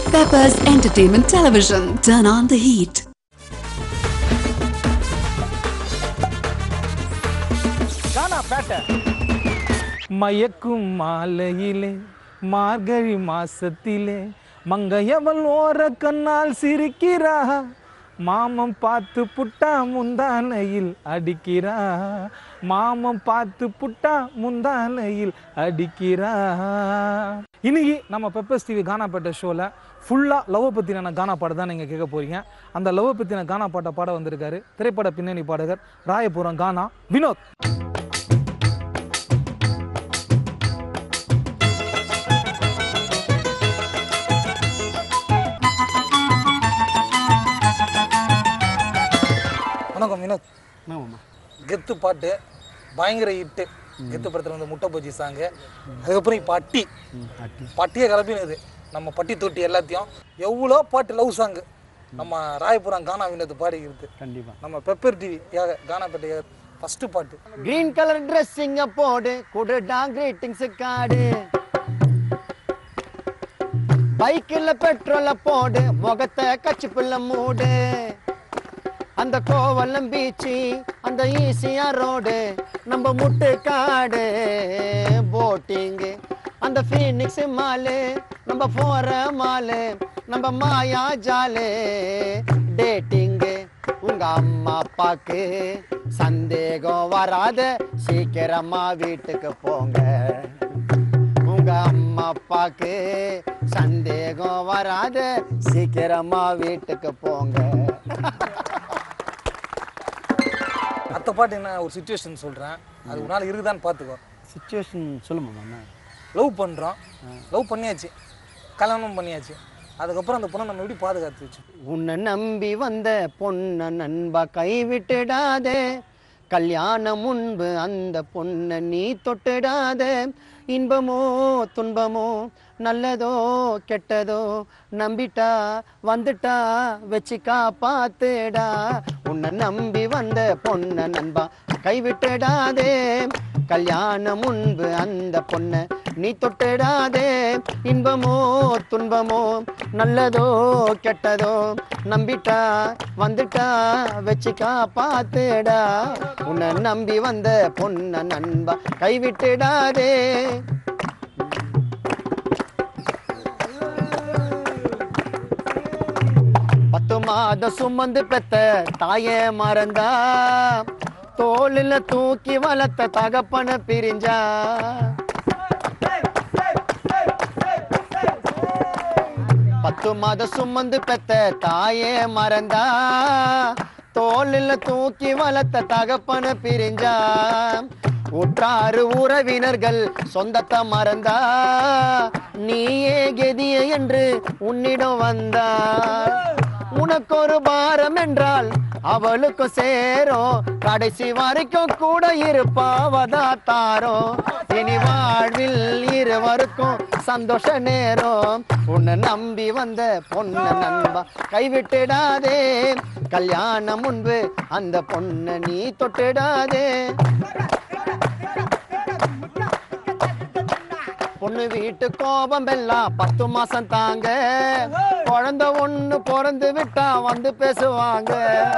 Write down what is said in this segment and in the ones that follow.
Peppers Entertainment Television. Turn on the heat. காணா பேட்டை மயக்கும் மாலையிலே மார்கழி மாசத்திலே மங்கையவள் ஓர கண்ணால் சிரிக்கிறா மாமம் பார்த்து புட்டா முந்தானையில் அடிக்கிறா மாமம் பார்த்து புட்டா முந்தானையில் அடிக்கிறா இன்னைக்கு நம்ம பெப்பர்ஸ் டிவி கானா பாட்ட ஷோவில் ஃபுல்லாக லவ் பற்றின கானா பாட்டு தான் நீங்கள் கேட்க போறீங்க அந்த லவ் பற்றின கானா பாட்டை பாட வந்திருக்காரு திரைப்பட பின்னணி பாடகர் ராயபுரம் கானா வினோத் வணக்கம் வினோத் ஆமாம்மா கெத்து பாட்டு பயங்கர ஹிட்டு கெத்து படத்தில் வந்து முட்டை பஜ்ஜி சாங்கு அதுக்கப்புறம் இப்போ அட்டி அட்டி பட்டியை கிளப்பினது நம்ம பட்டி தொட்டி எல்லாத்தையும் எவ்வளோ பாட்டு லவ் சாங்கு நம்ம ராயபுரம் கானா வினோத் பாடிக்கிறது கண்டிப்பாக நம்ம பெப்பர் டிவி கானா பாட்டு ஃபஸ்ட்டு பாட்டு கிரீன் கலர் ட்ரெஸ்ஸிங்க போடு குடுடா கிரீட்டிங்ஸ் காடு பைக்கில் பெட்ரோல போடு முகத்தை கச்சி புள்ள மூடு அந்த கோவலம் பீச்சு அந்த ஈசியா ரோடு நம்ம முட்டு காடு போட்டிங்கு அந்த ஃபீனிக்ஸ் மாலு நம்ம போற மாலு நம்ம மாயா ஜாலு டேட்டிங்கு உங்க அம்மா அப்பாக்கு சந்தேகம் வராத சீக்கிரமா வீட்டுக்கு போங்க உங்க அம்மா அப்பாக்கு சந்தேகம் வராத சீக்கிரமா வீட்டுக்கு போங்க அடுத்த பாட்டு என்ன ஒரு சுச்சுவேஷன் சொல்கிறேன் அது ஒரு நாள் இருக்குதான்னு பார்த்துக்கோ சுச்சுவேஷன் சொல்லுமாண்ணா லவ் பண்ணுறோம் லவ் பண்ணியாச்சு கல்யாணம் பண்ணியாச்சு அதுக்கப்புறம் அந்த பொண்ணை நம்ம எப்படி பாதுகாத்து வச்சு உன்னை நம்பி வந்த பொண்ண நண்பா கைவிட்டுடாதே கல்யாணம் முன்பு அந்த பொண்ணை நீ தொட்டுடாத இன்பமோ துன்பமோ நல்லதோ கெட்டதோ நம்பிட்டா வந்துட்டா வச்சு காப்பாத்துடா உன்னை நம்பி வந்த பொண்ண நண்பா கைவிட்டுடாதே கல்யாணம் முன்பு அந்த பொண்ணை நீ தொட்டுடாதே இன்பமோ துன்பமோ நல்லதோ கெட்டதோ நம்பிட்டா வந்துட்டா வச்சு காப்பாத்துடா உன்னை நம்பி வந்த பொண்ண நண்பா கைவிட்டுடாதே பத்து மாதம் சுமந்து பெத்த தாயே மறந்தா தோளில் தூக்கி வளர்த்த தகப்பன பிரிஞ்சா பத்து மாதம் சுமந்து பெத்த தாயே மறந்தா தோளில் தூக்கி வளர்த்த தகப்பன பிரிஞ்சா உற்றாறு உறவினர்கள் சொந்தத்தை மறந்தா நீயே கெதிய என்று உன்னிடம் வந்தா உனக்கு ஒரு பாரம் என்றால் அவளுக்கும் சேரும் கடைசி வரைக்கும் கூட இருப்பாவதா தாரோம் இனி வாழ்வில் இருவருக்கும் சந்தோஷ நேரம் உன்னை நம்பி வந்த பொண்ணு நண்பா கைவிட்டுடாதே கல்யாணம் முன்பு அந்த பொண்ணை நீ தொட்டுடாதே பொண்ணு வீட்டு கோபம் எல்லாம் பத்து மாசம் தாங்க குழந்தை ஒண்ணு பிறந்து விட்டா வந்து பேசுவாங்க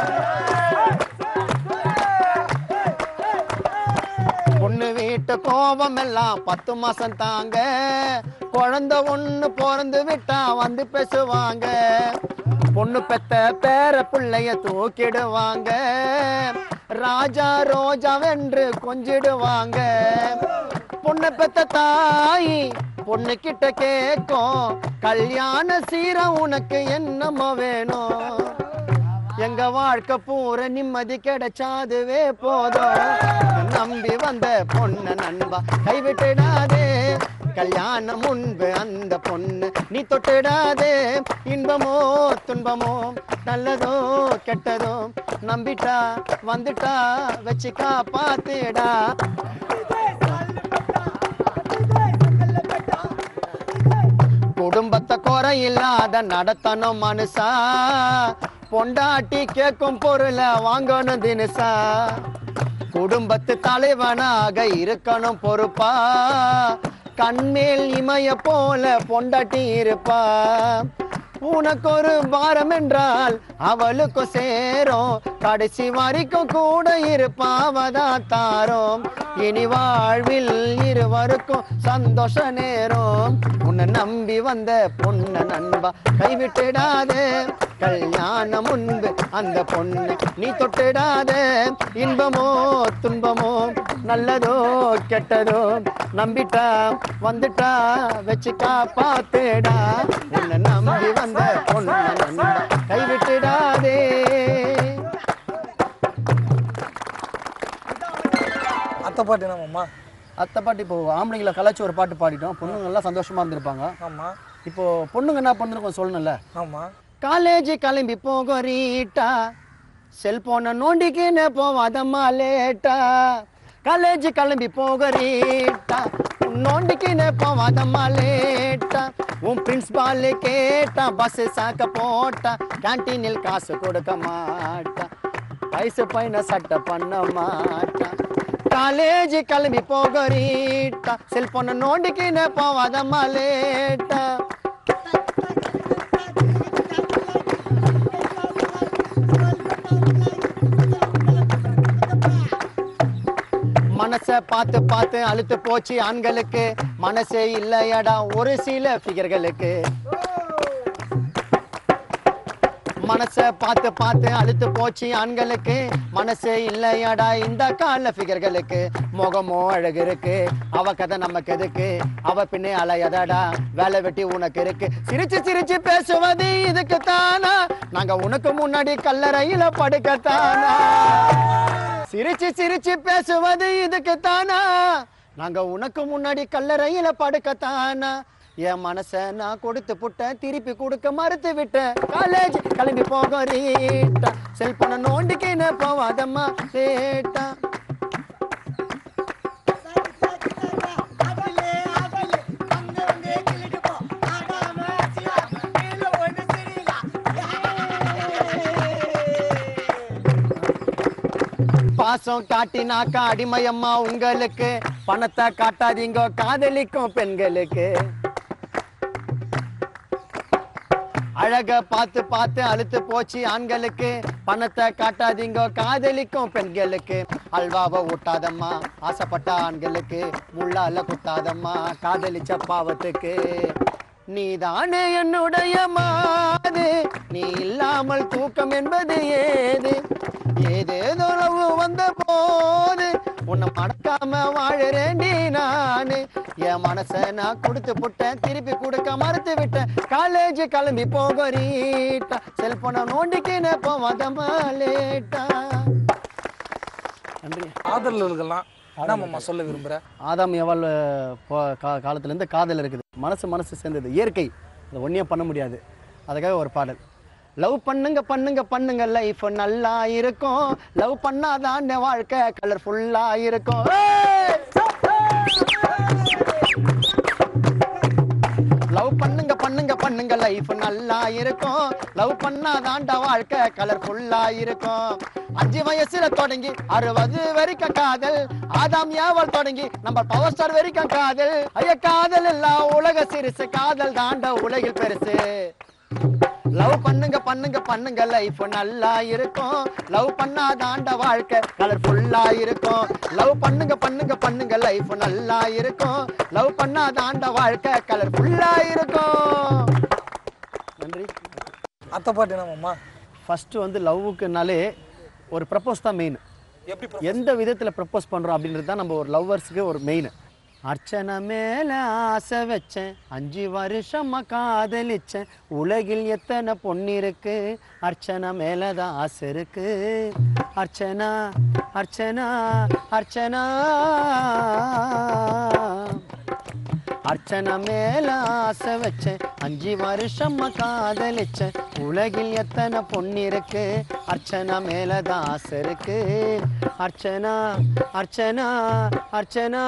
பொண்ணு வீட்டு கோபம் எல்லாம் பத்து மாசம் தாங்க குழந்தை ஒண்ணு பிறந்து விட்டா வந்து பேசுவாங்க பொண்ணு பெத்த பேர பிள்ளைய தூக்கிடுவாங்க ராஜா ரோஜா வென்று கொஞ்சிடுவாங்க பொண்ணை பெத்த தாய் பொண்ணு கிட்ட கேக்கும் கல்யாண சீரம் உனக்கு என்னமோ வேணும் எங்க வாழ்க்கை பூர நிம்மதி கிடைச்சாதுவே போதும் நம்பி வந்த பொண்ணு நண்பா கைவிட்டுடாதே கல்யாணம் முன்பு அந்த பொண்ணு நீ தொட்டுடாதே இன்பமோ துன்பமோ நல்லதோ கெட்டதோ நம்பிட்டா வந்துட்டா வச்சு காப்பாத்துடா குடும்பத்தை குறை இல்லாத நடத்தணும் மனுஷா பொண்டாட்டி கேட்கும் பொருளை வாங்கணும் தினுசா குடும்பத்து தலைவனாக இருக்கணும் பொறுப்பா கண்மேல் இமய போல பொண்டாட்டி இருப்பா உனக்கு ஒரு பாரம் என்றால் அவளுக்கும் சேரும் கடைசி வரைக்கும் கூட இருப்பாவதா தாரோம் இனி வாழ்வில் இருவருக்கும் சந்தோஷ நேரம் உன்னை நம்பி வந்த பொண்ண நண்பா கைவிட்டுடாதே கல்யாணம் முன்பு அந்த பொண்ணு நீ தொட்டுடாத இன்பமோ துன்பமோ நல்லதோ கெட்டதோ நம்பிட்டா வந்துட்டா வச்சு காப்பாத்துடா உன்னை நம்பி வந்த பொண்ணு நண்பா கைவிட்டுடாதே அத்தை பாட்டு என்னமாம்மா அத்தை பாட்டு இப்போ ஆம்பளைங்களை கலாச்சி ஒரு பாட்டு பாடிட்டோம் பொண்ணுங்க எல்லாம் சந்தோஷமா இருந்திருப்பாங்க ஆமாம் இப்போ பொண்ணுங்க என்ன பண்ணிருக்கோம் சொல்லணும்ல ஆமாம் காலேஜ் கிளம்பி போகிறீட்டா செல்போனை நோண்டிக்கின்னு போவாதம்மா லேட்டா காலேஜ் கிளம்பி போகிறீட்டா நோண்டிக்கின்னு போவாதம்மா லேட்டா உன் பிரின்ஸ்பால் கேட்டா பஸ் சாக்க போட்டா கேன்டீனில் காசு கொடுக்க மாட்டா வயசு பையனை சட்டை பண்ண மாட்டா காலேஜ் கிளம்பி போகிறீட்டா செல்போனை நோண்டிக்கின்னு போவாதம்மா லேட்டா மனச பார்த்து பார்த்து அழுத்து போச்சு ஆண்களுக்கு மனசே இல்லையடா ஒரு சில ஃபிகர்களுக்கு மனச பார்த்து பார்த்து அழுத்து போச்சு ஆண்களுக்கு மனசே இல்லையாடா இந்த கால ஃபிகர்களுக்கு முகமோ அழகு இருக்கு அவ கதை நமக்கு எதுக்கு அவ பின்னே அலையதடா வேலை வெட்டி உனக்கு இருக்கு சிரிச்சு சிரிச்சு பேசுவது இதுக்கு தானா நாங்க உனக்கு முன்னாடி கல்லறையில படுக்கத்தானா சிரிச்சு சிரிச்சு பேசுவது இதுக்கு தானா நாங்க உனக்கு முன்னாடி கல்லறையில படுக்கத்தானா என் மனச நான் கொடுத்து புட்டேன் திருப்பி கொடுக்க மறுத்து விட்டேன் காலேஜ் கிளம்பி போக ரீட்டா செல்போனை நோண்டிக்கின்னு போவாதம்மா லேட்டா பாசம் காட்டினாக்கா அடிமையம்மா உங்களுக்கு பணத்தை காட்டாதீங்க காதலிக்கும் பெண்களுக்கு அழக பார்த்து பார்த்து அழுத்து போச்சு ஆண்களுக்கு பணத்தை காட்டாதீங்க காதலிக்கும் பெண்களுக்கு அல்வாவை ஊட்டாதம்மா ஆசைப்பட்ட ஆண்களுக்கு முள்ளால குத்தாதம்மா காதலிச்ச பாவத்துக்கு நீதானே என்னுடைய மாது நீ இல்லாமல் தூக்கம் என்பது ஏது ஏதேதோ உறவு வந்த போது உன்னை மறக்காம வாழறேண்டி நானு என் மனச நான் கொடுத்து புட்டேன் திருப்பி கொடுக்க மறுத்து விட்டேன் காலேஜ் கிளம்பி போகிறீட்டா செல்போனை நோண்டிக்கின்னு போவாதம்மா லேட்டா நன்றி காதலர்கள்லாம் என்னமாம்மா சொல்ல விரும்புகிற ஆதாம் எவள் காலத்துலேருந்து காதல் இருக்குது மனசு மனசு சேர்ந்தது இயற்கை அதை ஒன்றையும் பண்ண முடியாது அதுக்காக ஒரு பாடல் லவ் பண்ணுங்க பண்ணுங்க பண்ணுங்க லைஃப் நல்லா இருக்கும் லவ் பண்ணாதான் வாழ்க்கை கலர்ஃபுல்லா இருக்கும் லவ் பண்ணுங்க பண்ணுங்க பண்ணுங்க லைஃப் நல்லா இருக்கும் லவ் பண்ணாதான்டா வாழ்க்கை கலர்ஃபுல்லா இருக்கும் அஞ்சு வயசுல தொடங்கி அறுபது வரைக்கும் காதல் ஆதாம் ஏவல் தொடங்கி நம்ம பவர் ஸ்டார் வரைக்கும் காதல் ஐய காதல் எல்லாம் உலக சிறுசு காதல் தாண்ட உலகில் பெருசு லவ் பண்ணுங்க பண்ணுங்க பண்ணுங்க லைஃப் நல்லா இருக்கும் லவ் பண்ணாதாண்ட வாழ்க்கை கலர்ஃபுல்லா இருக்கும் லவ் பண்ணுங்க பண்ணுங்க பண்ணுங்க லைஃப் நல்லா இருக்கும் லவ் பண்ணாதாண்ட வாழ்க்கை கலர்ஃபுல்லா இருக்கும் நன்றி அத்தை பாட்டு என்னமாம்மா ஃபர்ஸ்ட் வந்து லவ்வுக்குனாலே ஒரு ப்ரப்போஸ் தான் மெயின் எப்படி pro- எந்த விதத்தில் ப்ரப்போஸ் பண்ணுறோம் அப்படின்றது தான் நம்ம ஒரு லவ்வர்ஸுக்கு ஒரு மெயின் அர்ச்சனை மேல ஆசை வச்சேன் அஞ்சு வருஷமா காதலிச்சேன் உலகில் எத்தனை பொண்ணு இருக்கு அர்ச்சனை மேல தான் ஆசை இருக்கு அர்ச்சனா அர்ச்சனா அர்ச்சனா அர்ச்சனை மேல ஆசை வச்சேன் அஞ்சு வருஷமா காதலிச்சேன் உலகில் எத்தனை பொண்ணு இருக்கு அர்ச்சனா மேல தான் ஆசை இருக்கு அர்ச்சனா அர்ச்சனா அர்ச்சனா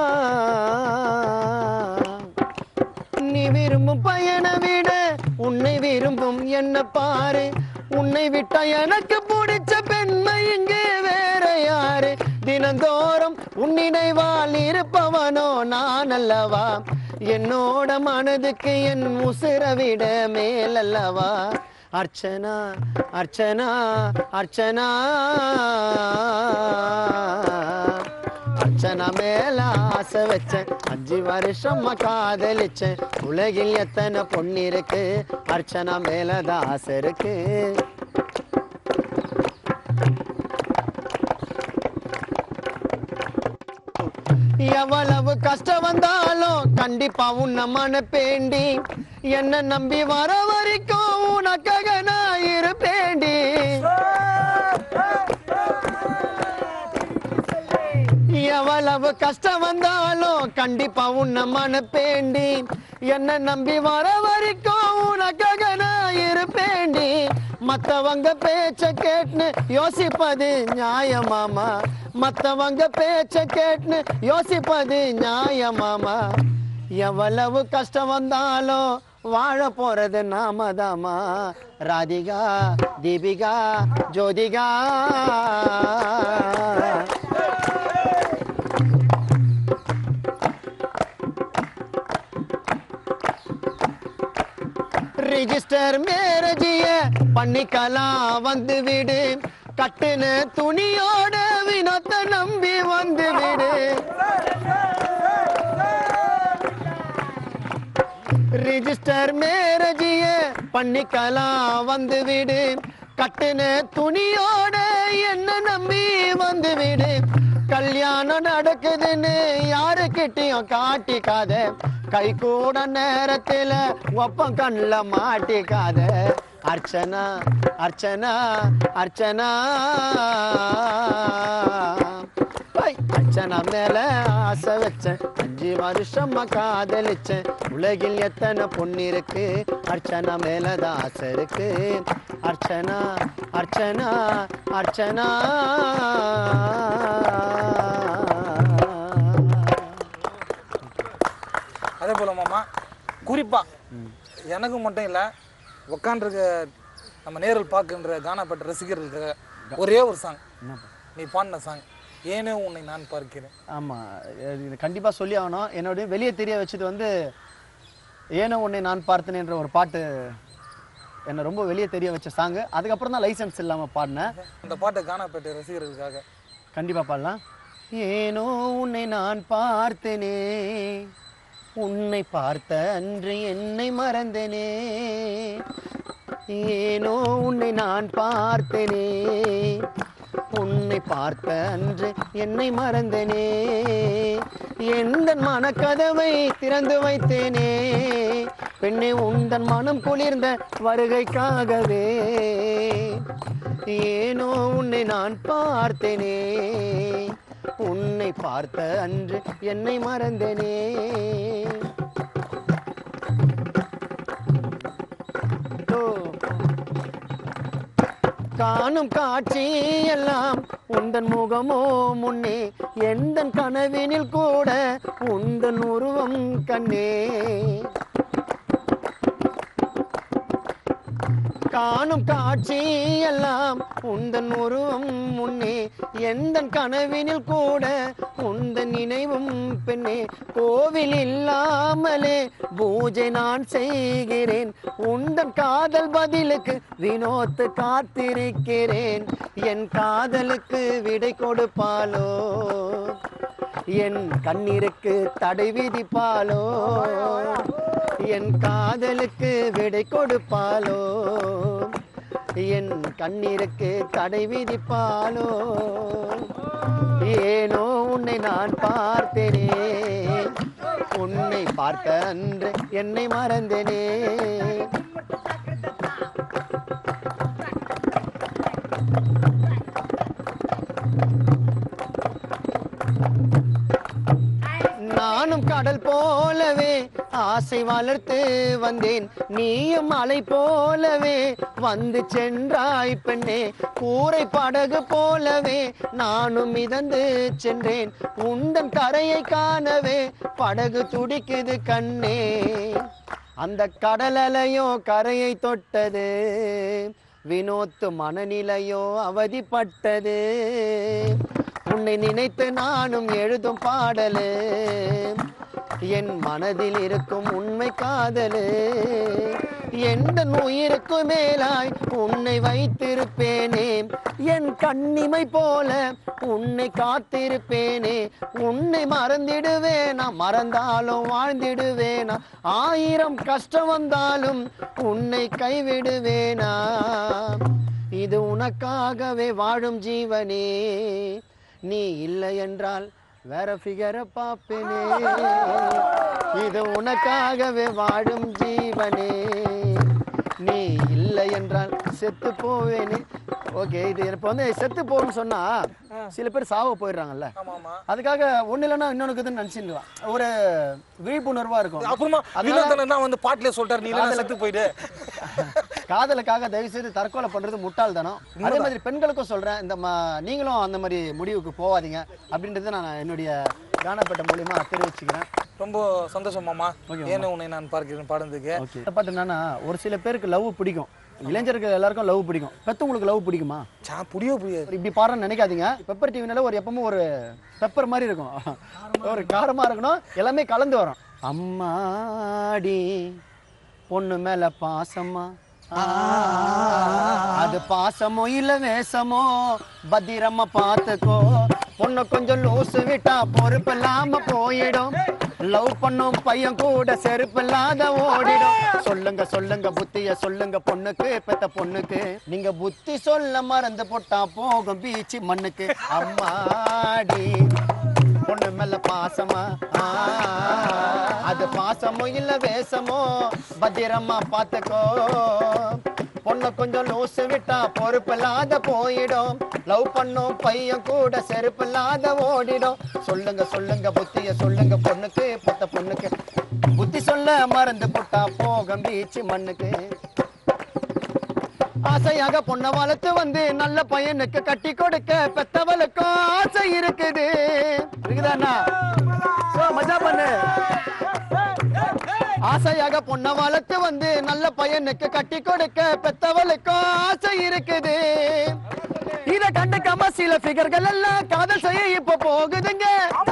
நீ விரும்பும் பையனை விட உன்னை விரும்பும் என்ன பாரு உன்னை விட்டா எனக்கு பிடிச்ச பெண்மை இங்கே வேற யாரு தினந்தோறும் உன் நினைவால் இருப்பவனோ நான் அல்லவா என்னோட மனதுக்கு என் உசுர விட மேலல்லவா அர்ச்சனா அர்ச்சனா அர்ச்சனா அர்ச்சனா மேல ஆசை வச்சேன் அஞ்சு வருஷமா காதலிச்சேன் உலகில் எத்தனை பொண்ணு இருக்கு அர்ச்சனா மேலதான் ஆசை இருக்கு எவ்வளவு கஷ்டம் வந்தாலும் கண்டிப்பா உன்னை மனப்பேண்டி என்ன நம்பி வர வரைக்கும் உனக்காக நான் இருப்பேண்டி எவ்வளவு கஷ்டம் வந்தாலும் கண்டிப்பா உன்னை மனப்பேண்டி என்ன நம்பி வர வரைக்கும் உனக்காக நான் இருப்பேண்டி மத்தவங்க பேச்ச கேட்டுன்னு யோசிப்பது நியாயமாமா மத்தவங்க பேச்ச கேட்டுன்னு யோசிப்பது நியாயமாமா எவ்வளவு கஷ்டம் வந்தாலும் வாழ போறது நாமதாமா ராதிகா தீபிகா ஜோதிகா ரிஜிஸ்டர் மேரேஜிய பண்ணிக்கலாம் வந்து விடு கட்டுன துணியோட வினோத்த நம்பி வந்து விடு ரிஜிஸ்டர் மேரேஜிய பண்ணிக்கலாம் வந்து விடு கட்டுன துணியோட என்ன நம்பி வந்து விடு கல்யாணம் நடக்குதுன்னு யாருக்கிட்டையும் காட்டிக்காத கை கூட நேரத்துல ஒப்பம் கண்ணுல மாட்டிக்காத அர்ச்சனா அர்ச்சனா அர்ச்சனா ஐ, அர்ச்சனா மேல ஆசை வச்சேன் அஞ்சு வருஷமா காதலிச்சேன் உலகில் எத்தனை பொண்ணு இருக்கு அர்ச்சனா மேலதான் ஆசை இருக்கு அர்ச்சனா அர்ச்சனா அர்ச்சனா அதே போல் மாமா குறிப்பாக எனக்கு மட்டும் இல்லை உக்காண்டிருக்க நம்ம நேரில் பார்க்கின்ற கானாப்பட்ட ரசிகர்களுக்கு ஒரே ஒரு சாங் நீ பாடின சாங் ஏனோ உன்னை நான் பார்க்கிறேன் ஆமா இது கண்டிப்பா சொல்லி ஆகணும் என்னோட வெளியே தெரிய வச்சது வந்து ஏனோ உன்னை நான் பார்த்தேன் என்ற ஒரு பாட்டு என்னை ரொம்ப வெளியே தெரிய வச்ச சாங்கு அதுக்கப்புறம் தான் லைசன்ஸ் இல்லாம பாடினேன் அந்த பாட்டை கானாப்பேட்டை ரசிகர்களுக்காக கண்டிப்பா பாடலாம் ஏனோ உன்னை நான் பார்த்தேனே உன்னை பார்த்த அன்று என்னை மறந்தேனே ஏனோ உன்னை நான் பார்த்தேனே உன்னை பார்த்த அன்று என்னை மறந்தேனே எந்த மனக்கதவை திறந்து வைத்தேனே பெண்ணே உந்தன் மனம் குளிர்ந்த வருகைக்காகவே ஏனோ உன்னை நான் பார்த்தேனே உன்னை பார்த்த அன்று என்னை மறந்தேனே ஓ. காணும் காட்சி எல்லாம் உந்தன் முகமோ முன்னே எந்த கனவினில் கூட உந்தன் உருவம் கண்ணே காணும் காட்சி எல்லாம் உந்தன் உருவம் முன்னே எந்த கனவினில் கூட உந்தன் நினைவும் பெண்ணே கோவில் இல்லாமலே பூஜை நான் செய்கிறேன் உந்தன் காதல் பதிலுக்கு வினோத்து காத்திருக்கிறேன் என் காதலுக்கு விடை கொடுப்பாலோ என் கண்ணீருக்கு தடை விதிப்பாலோ என் காதலுக்கு விடை கொடுப்பாலோ என் கண்ணீருக்கு தடை விதிப்பாலோ ஏனோ உன்னை நான் பார்த்தேனே உன்னை பார்த்த அன்று என்னை மறந்தேனே நானும் கடல் போலவே ஆசை வளர்த்து வந்தேன் நீயும் அலை போலவே வந்து சென்றாய் பெண்ணே கூரை படகு போலவே நானும் மிதந்து சென்றேன் உந்தன் கரையை காணவே படகு துடிக்குது கண்ணே அந்த கடல் அலையோ கரையை தொட்டது வினோத்து மனநிலையோ அவதிப்பட்டது உன்னை நினைத்து நானும் எழுதும் பாடலு என் மனதில் இருக்கும் உண்மை காதலே எந்த உயிருக்கு மேலாய் உன்னை வைத்திருப்பேனே என் கண்ணிமை போல உன்னை காத்திருப்பேனே உன்னை மறந்திடுவேனா மறந்தாலும் வாழ்ந்திடுவேனா ஆயிரம் கஷ்டம் வந்தாலும் உன்னை கைவிடுவேனா இது உனக்காகவே வாழும் ஜீவனே நீ இல்லை என்றால் வேற ஃபிகரை பார்ப்பேனே இது உனக்காகவே வாழும் ஜீவனே நீ இல்லை என்றால் செத்து போவேனே ஓகே இது இப்போ வந்து செத்து போகணும்னு சொன்னா சில பேர் சாவ போயிடுறாங்கல்ல ஆமா ஆமா அதுக்காக ஒண்ணு இல்லைன்னா இன்னொன்னுக்குதுன்னு நினச்சிடுவான் ஒரு விழிப்புணர்வா இருக்கும் அப்புறமா அதனால- வினோதன் தான் வந்து பாட்டிலே சொல்லிட்டாரு நீ எல்லாம் செத்து போயிடு காதலுக்காக தயவு செய்து தற்கொலை பண்றது முட்டாள்தனம் அதே மாதிரி பெண்களுக்கும் சொல்றேன் இந்த ம- நீங்களும் அந்த மாதிரி முடிவுக்கு போகாதீங்க அப்படின்றத நான் என்னுடைய கானப்பட்ட மூலியமா தெரிவிச்சுக்கிறேன் ரொம்ப சந்தோஷம் மாமா ஏன்னு உன்னை நான் பார்க்கிறேன் பாடுறதுக்கு ஓகே பார்த்தீங்கன்னா ஒரு சில பேருக்கு லவ் பிடிக்கும் இளைஞர்கள் எல்லாருக்கும் லவ் பிடிக்கும் பெத்தவங்களுக்கு லவ் பிடிக்குமா சா புடியோ புரியாது இப்படி பாருன்னு நினைக்காதீங்க பெப்பர் டிவினால ஒரு எப்பவும் ஒரு பெப்பர் மாதிரி இருக்கும் ஒரு காரமா இருக்கணும் எல்லாமே கலந்து வரும் அம்மாடி பொண்ணு மேல பாசமா ஆ, அது பாசமோ இல்ல வேஷமோ பத்திரமா பார்த்துக்கோ பொண்ணு கொஞ்சம் லூசு விட்டா பொறுப்பு இல்லாம போயிடும் லவ் பண்ணும் பையன் கூட செருப்பு இல்லாத ஓடிடும் சொல்லுங்க சொல்லுங்க புத்திய சொல்லுங்க பொண்ணுக்கு பெத்த பொண்ணுக்கு நீங்க புத்தி சொல்ல மறந்து போட்டா போகும் பீச்சு மண்ணுக்கு அம்மாடி பொண்ணு மேல பாசமா ஆ, அது பாசமோ இல்ல வேஷமோ பத்திரமா பாத்துக்கோ பொண்ணு கொஞ்சம் லூசு விட்டா பொறுப்பு இல்லாத போயிடும் லவ் பண்ணும் பையன் கூட செருப்பு இல்லாத ஓடிடும் சொல்லுங்க சொல்லுங்க புத்திய சொல்லுங்க பொண்ணுக்கு பொத்த பொண்ணுக்கு புத்தி சொல்ல மறந்து போட்டா போகும் பீச்சு மண்ணுக்கு ஆசையாக பொண்ணை வளர்த்து வந்து நல்ல பையனுக்கு கட்டி கொடுக்க பெத்தவளுக்கும் ஆசை இருக்குது இருக்குதாண்ணா சோ, மஜா பண்ணு ஆசையாக பொண்ணை வளர்த்து வந்து நல்ல பையனுக்கு கட்டி கொடுக்க பெத்தவளுக்கும் ஆசை இருக்குது இத கண்டுக்காம சில ஃபிகர்கள் எல்லாம் காதல் செய்ய இப்ப போகுதுங்க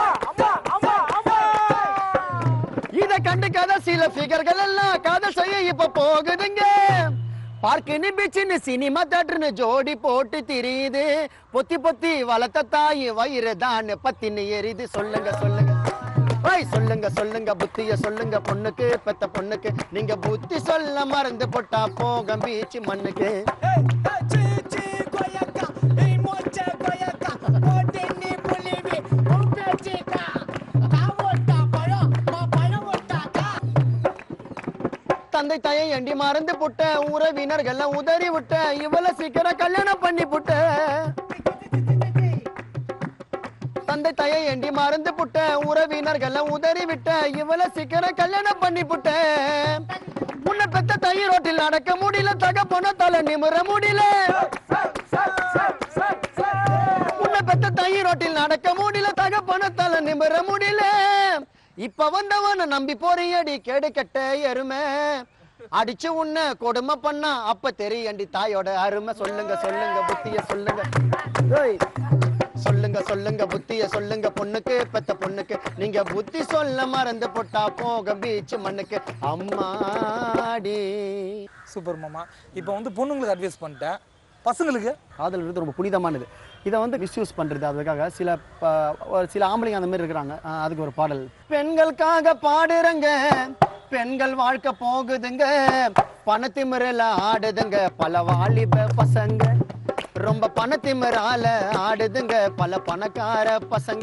இத கண்டுக்காத சில ஃபிகர்கள் எல்லாம் காதல் செய்ய இப்ப போகுதுங்க பார்க்கினு பீச்சுன்னு சினிமா தேட்டர்னு ஜோடி போட்டு திரியுது பொத்தி பொத்தி வளர்த்த தாய் வயிறு தான் பத்தின்னு எரிது சொல்லுங்க சொல்லுங்க ஓய் சொல்லுங்க சொல்லுங்க புத்திய சொல்லுங்க பொண்ணுக்கு பெத்த பொண்ணுக்கு நீங்க புத்தி சொல்ல மறந்து போட்டா போக பீச்சு மண்ணுக்கு தந்தை தாயை எண்டி மறந்து புட்ட உறவினர்கள் உதறி விட்ட இவ்வளவு சீக்கிரம் கல்யாணம் பண்ணி புட்ட தந்தை தாயை எண்டி மறந்து புட்ட உறவினர்கள் உதறி விட்ட இவ்வளவு சீக்கிரம் கல்யாணம் பண்ணி புட்ட உன்னை பெத்த தாய் ரோட்டில் நடக்க முடியல தக போன தலை நிமிர முடியல உன்னை பெத்த தாய் ரோட்டில் நடக்க முடியல தக போன தலை நிமிர முடியல இப்ப வந்தவன நம்பி போறியடி கேடு கெட்ட எருமை அடிச்சு உன்னை கொடுமை பண்ணா அப்ப தெரியண்டி தாயோட அருமை சொல்லுங்க சொல்லுங்க புத்திய சொல்லுங்க ஏய். சொல்லுங்க சொல்லுங்க புத்திய சொல்லுங்க பொண்ணுக்கு பெத்த பொண்ணுக்கு நீங்க புத்தி சொல்ல மறந்து போட்டா போக பீச் மண்ணுக்கு அம்மாடி சூப்பர் மாமா இப்போ வந்து பொண்ணுங்களுக்கு அட்வைஸ் பண்ணிட்டேன் பசங்களுக்கு காதல்ன்றது ரொம்ப புனிதமானது இதை வந்து மிஸ்யூஸ் பண்றது அதுக்காக சில ப- ஒரு சில ஆம்பளைங்க அந்த மாதிரி இருக்கிறாங்க ஆஹ் அதுக்கு ஒரு பாடல் பெண்களுக்காக பாடுறங்க பெண்கள் வாழ்க்கை போகுதுங்க பணத்திமிரல ஆடுதுங்க பல வாலிப பசங்க ரொம்ப பணத்திமிரால ஆடுதுங்க பல பணக்கார பசங்க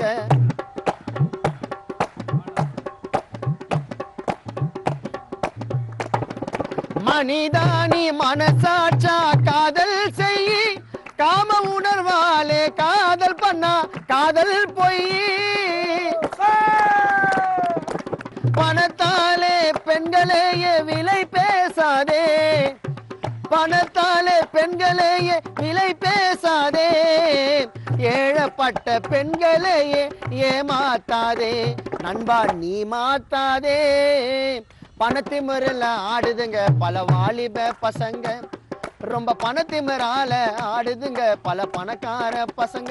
மனிதானி மனசாட்சா காதல் செய் காம உணர்வாலே காதல் பண்ணா காதல் பொய் பணத்தாலே பெண்களையே விலை பேசாதே பணத்தாலே பெண்களையே விலை பேசாதே ஏழப்பட்ட பெண்களையே ஏமாத்தாதே நண்பா நீ மாத்தாதே பணத்திமிரல ஆடுதுங்க பல வாலிப பசங்க ரொம்ப பணத்திமிரால ஆடுதுங்க பல பணக்கார பசங்க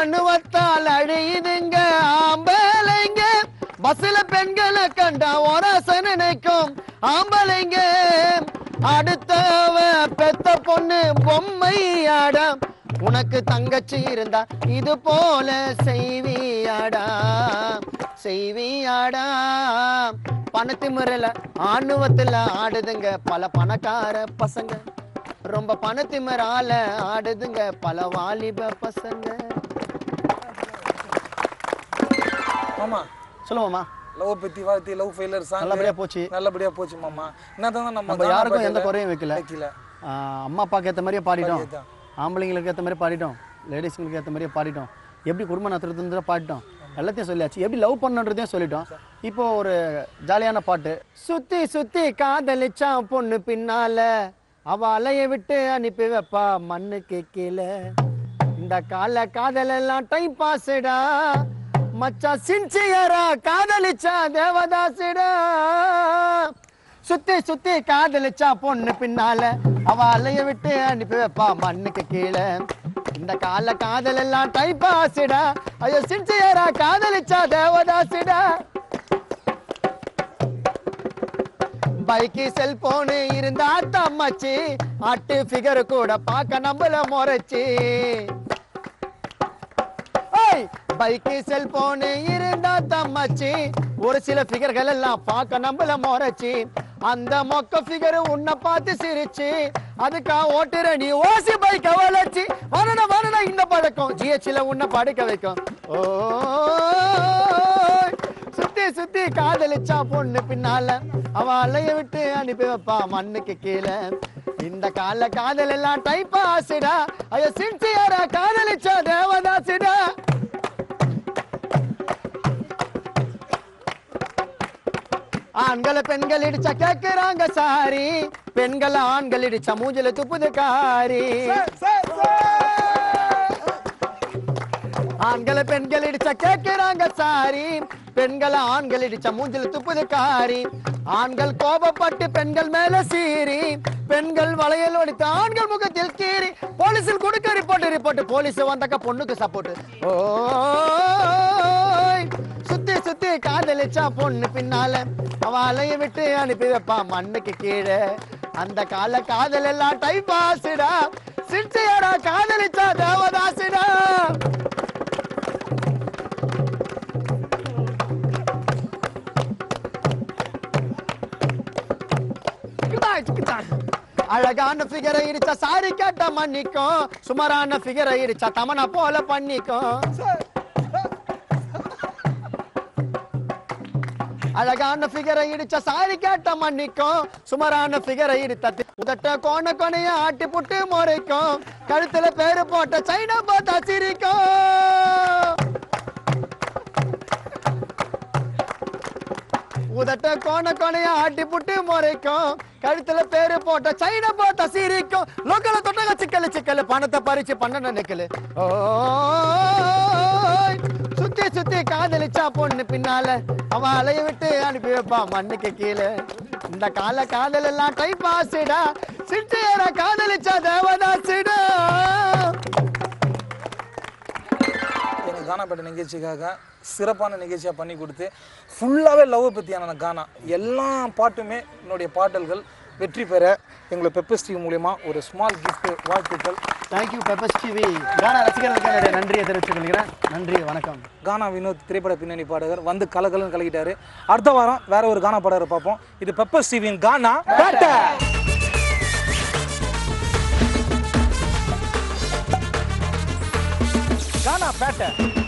ஆணுவத்தால் அழியுதுங்க ஆம்பளைங்க பஸ்ல பெண்களை கண்டா ஒராச நினைக்கும் ஆம்பளைங்க அடுத்தவ பெத்த பொண்ணு பொம்மையாடா உனக்கு தங்கச்சி இருந்தா இது போல செய்வியாடா செய்வியாடா பணத்து முறையில ஆணுவத்துல ஆடுதுங்க பல பணக்கார பசங்க ரொம்ப பணத்திமரால ஆடுதுங்க பல வாலிப பசங்க மாமா சொல்லுவோமா லவ் பத்தி வாழ்த்தி லவ் ஃபெயிலர் சாங் நல்லபடியா போச்சு நல்லபடியா போச்சு மாமா என்னதான் நம்ம நம்ம கானா யாருக்கும் எந்த பாட்டுல குறையும் வைக்கல வைக்கல ஆஹ் அம்மா அப்பாவுக்கு ஏற்ற மாதிரியே பாடிட்டோம் பாடியதுதான். ஆம்பளைங்களுக்கு ஏற்ற மாதிரி பாடிட்டோம் லேடிஸுங்களுக்கு ஏற்ற மாதிரியே பாடிட்டோம் எப்படி குடும்ப நடத்துறதுன்ற பாடிட்டோம் எல்லாத்தையும் சொல்லியாச்சு எப்படி லவ் பண்ணுன்றதையும் சொல்லிட்டோம் இப்போ ஒரு ஜாலியான பாட்டு சுத்தி சுத்தி காதலிச்சான் பொண்ணு பின்னால அவ அலைய விட்டு அனுப்பி வைப்பா மண்ணுக்கு கீழே இந்த கால காதல் எல்லாம் டைம் பாஸ்டா மச்சா சின்சியரா காதலிச்சா தேவதாசிடா சுத்தி சுத்தி காதலிச்சா பொண்ணு பின்னால அவ அலைய விட்டு அனுப்பி வைப்பா மண்ணுக்கு கீழே இந்த கால காதல் எல்லாம் டைப் ஆசிடா ஐயோ சின்சியரா காதலிச்சா தேவதாசிடா பைக்கு செல்போனு இருந்தா தம்மச்சி அட்டு ஃபிகர் கூட பார்க்க நம்மள முறைச்சி ஏய், பைக்கு செல்போனு இருந்தா தம்மச்சி ஒரு சில ஃபிகர்கள் எல்லாம் பார்க்க நம்மள முறைச்சி அந்த மொக்க ஃபிகர் உன்னை பார்த்து சிரிச்சு அதுக்கா ஓட்டுற நீ ஓசி பைக்க வளைச்சி வரணும் வரணும் இந்த பழக்கம் ஜிஹெச்ல உன்னை படுக்க வைக்கும் ஓ சுத்தி சுத்தி காதலிச்சா பொண்ணு பின்னால அவ அலைய விட்டு அனுப்பி வைப்பா மண்ணுக்கு கீழே இந்த கால காதல் எல்லாம் டைப் ஆசிடா ஐயோ சின்சியரா காதலிச்சா தேவதாசிடா ஆண்களை பெண்கள் இடிச்சா கேக்குறாங்க சாரி பெண்களை ஆண்கள் இடிச்சா மூஞ்சில துப்புது காரி ஆண்களை பெண்கள் இடிச்சா கேக்குறாங்க சாரி பெண்களை ஆண்கள் இடிச்சா மூஞ்சில துப்புது காரி ஆண்கள் கோபப்பட்டு பெண்கள் மேல சீறி பெண்கள் வளையல் ஒடித்து ஆண்கள் முகத்தில் கீறி போலீஸில் கொடுக்க ரிப்போர்ட் ரிப்போர்ட் போலீஸ் வந்தாக்க பொண்ணுக்கு சப்போர்ட் ஓ சுத்தி சுத்தி காதலிச்சா பொண்ணு பின்னால அவ அலைய விட்டு அனுப்பி வைப்பா மண்ணுக்கு கீழே அந்த கால காதல் எல்லாம் டைப் ஆசிடா சின்சியரா காதலிச்சா தேவதாசிடா அழகான ஃபிகரை இடிச்சா சாரி கேட்ட மன்னிக்கும் சுமாரான ஃபிகரை இடிச்சா தமனா போல பண்ணிக்கும் அழகான ஃபிகரை இடிச்ச சாரி கேட்ட மன்னிக்கும் சுமாரான ஃபிகரை இடித்த உதட்ட கோண கொனைய ஆட்டி புட்டு முறைக்கும் கழுத்துல பேரு போட்ட சைனா பார்த்தா சிரிக்கும் உதட்ட கோண கோணைய ஆட்டி புட்டு முறைக்கும் கழுத்துல பேரு போட்ட சைனா போட்ட சிரிக்கும் லோக்கல தொட்டக சிக்கல சிக்கல பணத்தை பறிச்சு பண்ண நினைக்கல ஓ சுத்தி சுத்தி காதலிச்சா பொண்ணு பின்னால அவ அலைய விட்டு அனுப்பி வைப்பா மண்ணுக்கு கீழே இந்த கால காதல் எல்லாம் டைப் ஆசிடா சிட்டியர காதலிச்சா தேவதாசிடா எனக்கு கானா பாட்டு நிகழ்ச்சிக்காக சிறப்பான நிகழ்ச்சியாக பண்ணி கொடுத்து ஃபுல்லாகவே லவ் பற்றியான கானா எல்லா பாட்டுமே என்னுடைய பாடல்கள் வெற்றி பெற எங்களை பெப்பர்ஸ் டிவி மூலியமா ஒரு ஸ்மால் gift வாழ்த்துக்கள் தேங்க்யூ பெப்பர்ஸ் டிவி கானா ரசிகர்களுக்கு என்னுடைய நன்றியை தெரிவித்துக் கொள்கிறேன் நன்றி வணக்கம் கானா வினோத் திரைப்பட பின்னணி பாடகர் வந்து கலகலன்னு கலக்கிட்டாரு அடுத்த வாரம் வேற ஒரு கானா பாடகரை பார்ப்போம் இது பெப்பர்ஸ் டிவியின் கானா பேட்டை கானா பேட்டை